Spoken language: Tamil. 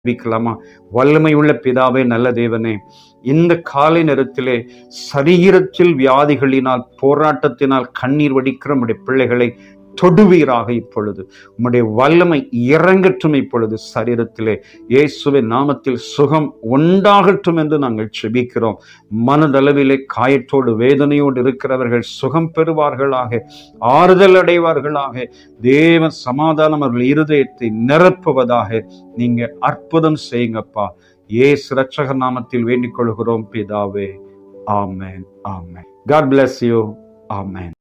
ஜெபிக்கலாமா வல்லமை உள்ள பிதாவே நல்ல தேவனே இந்த காலை நேரத்திலே சரீரத்தில் வியாதிகளினால் போராட்டத்தினால் கண்ணீர் வடிக்கிற நம்முடைய பிள்ளைகளை தொடுவீராக இப்பொழுது உம்முடைய வல்லமை இறங்கட்டும் இப்பொழுது சரீரத்திலே இயேசுவின் நாமத்தில் சுகம் உண்டாகட்டும் என்று நாங்கள் செபிக்கிறோம் மனதளவிலே காயத்தோடு வேதனையோடு இருக்கிறவர்கள் சுகம் பெறுவார்களாக ஆறுதல் அடைவார்களாக தேவ சமாதானம் அவர்கள் இருதயத்தை நிரப்புவதாக நீங்க அற்புதம் செய்யுங்கப்பா ஏசு ரட்சகர் நாமத்தில் வேண்டிக் கொள்கிறோம் பிதாவே amen amen God bless you amen